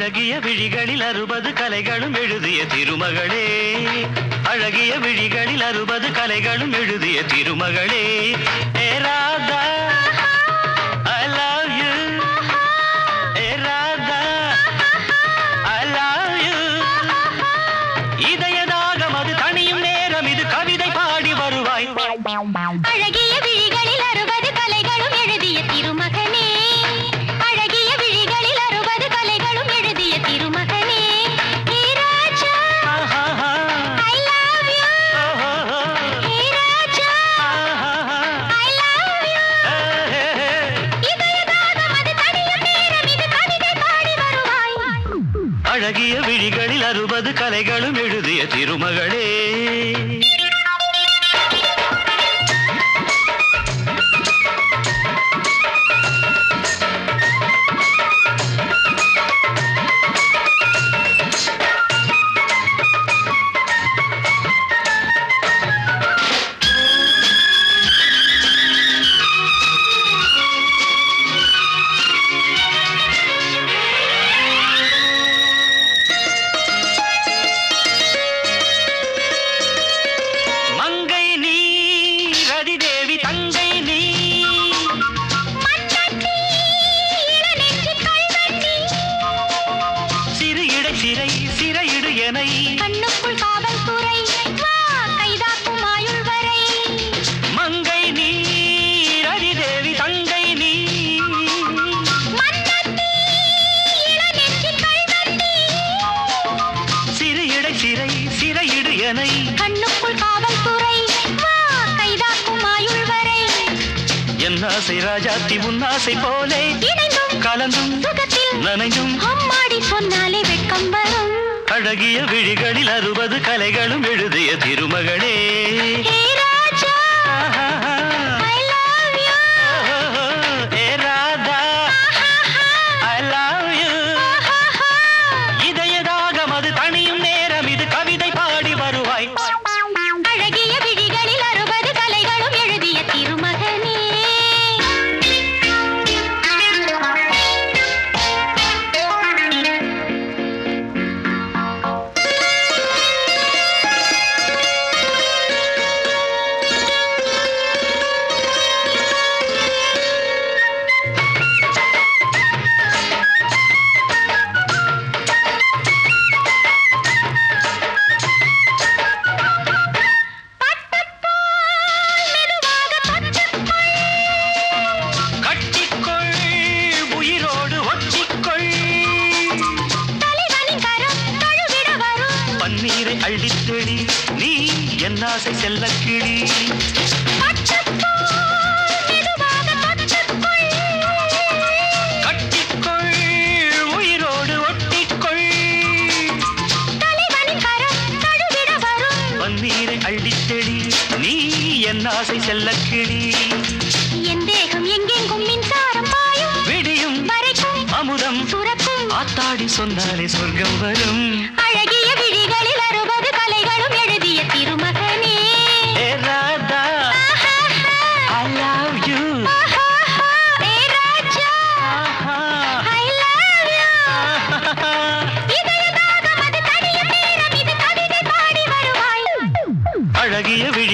அழகிய விழிகளில் அறுபது கலைகளும் எழுதிய திருமகளே அழகிய விழிகளில் அறுபது கலைகளும் எழுதிய திருமகளே ஏ ராதா ஐ லவ் யூ ஏ ராதா ஐ லவ் யூ இதயதாகம் அது தனியும் நேரம் இது கவிதை பாடி வருவாய் அழகிய விழிகளில் அறுபது கலைகளும் எழுதிய திருமகனே அழகிய விழிகளில் அறுபது கலைகளும் எழுதிய திருமகனே ஹே ராஜா ஆஹாஹா. ஐ லவ் யூ ஓஹோஹோ. ஹே ராஜா ஆஹாஹா. ஐ லவ் யூ ஏ, ஏ, ஏ. இதயதாகம் அது தனியும் நேரம் இது கவிதை பாடி வருவாய் அழகிய விழிகளில் அறுபது கலைகளும் எழுதிய திருமகளே மங்கை நீ ரதிதேவி தங்கை நீ மண்ணட்டி இளநெஞ்சு கல்வெட்டி சிறு இடை சிறை சிறையிடு எனை கண்ணுக்குள் காவல்துறை வா கைதாக்கும் ஆயுள் வரை மங்கை நீ ரதிதேவி தங்கை நீ மண்ணட்டி இளநெஞ்சு கல்வெட்டி சிறு இடை சிறை சிறையிடு எனை கண்ணுக்குள் காவல்துறை வா கைதாக்கும் ஆயுள் வரை என் ஆசை ராஜாத்தி உன்னாசை போலே இணைந்தும் கலந்தும் சுகத்தில் நனைந்தும் அம்மாடி சொன்னாலே வெட்கம் வரும் அழகிய விழிகளில் அறுபது கலைகளும் எழுதிய திருமகளே ஹே ராஜா ஆஹாஹா. ஐ லவ் யூ ஓஹோஹோ. ஏ ராதா ஐ லவ் யூ இதயதாகம் அது தனியும் நேரம் இது கவிதை பாடி வருவாய் அழகிய விழிகளில் அறுபது கலைகளும் எழுதிய திருமகனே மெதுவாக தொட்டுக்கொள் கட்டிக்கொள் உயிரோடு ஒட்டிக்கொள் தலைவனின் கரம் தழுவிட வரும் பன்னீரை அள்ளித் தெளி நீ என் ஆசை செல்ல கிளி பட்டுப்போல் மெதுவாக தொட்டுக்கொள் கட்டிக்கொள் உயிரோடு ஒட்டிக்கொள் தலைவனின் கரம் தழுவிட வரும் பன்னீரை அள்ளித் தெளி நீ என் ஆசை செல்ல கிளி என் தேகம் எங்கெங்கும் மின்சாரம் பாயும் விடியும் வரைக்கும் அமுதம் சுரக்கும் ஆத்தாடி சொன்னாலே சொர்க்கம் வரும் அழகிய விழிகளில் அறுபது கலைகளும் எழுதிய திருமகனே ஏ ராதா ஐ லவ் யூ ஏ ராஜா I love you. இதயதாகம் அது தனியும் நேரம் இது கவிதை பாடி வருவாய் அழகிய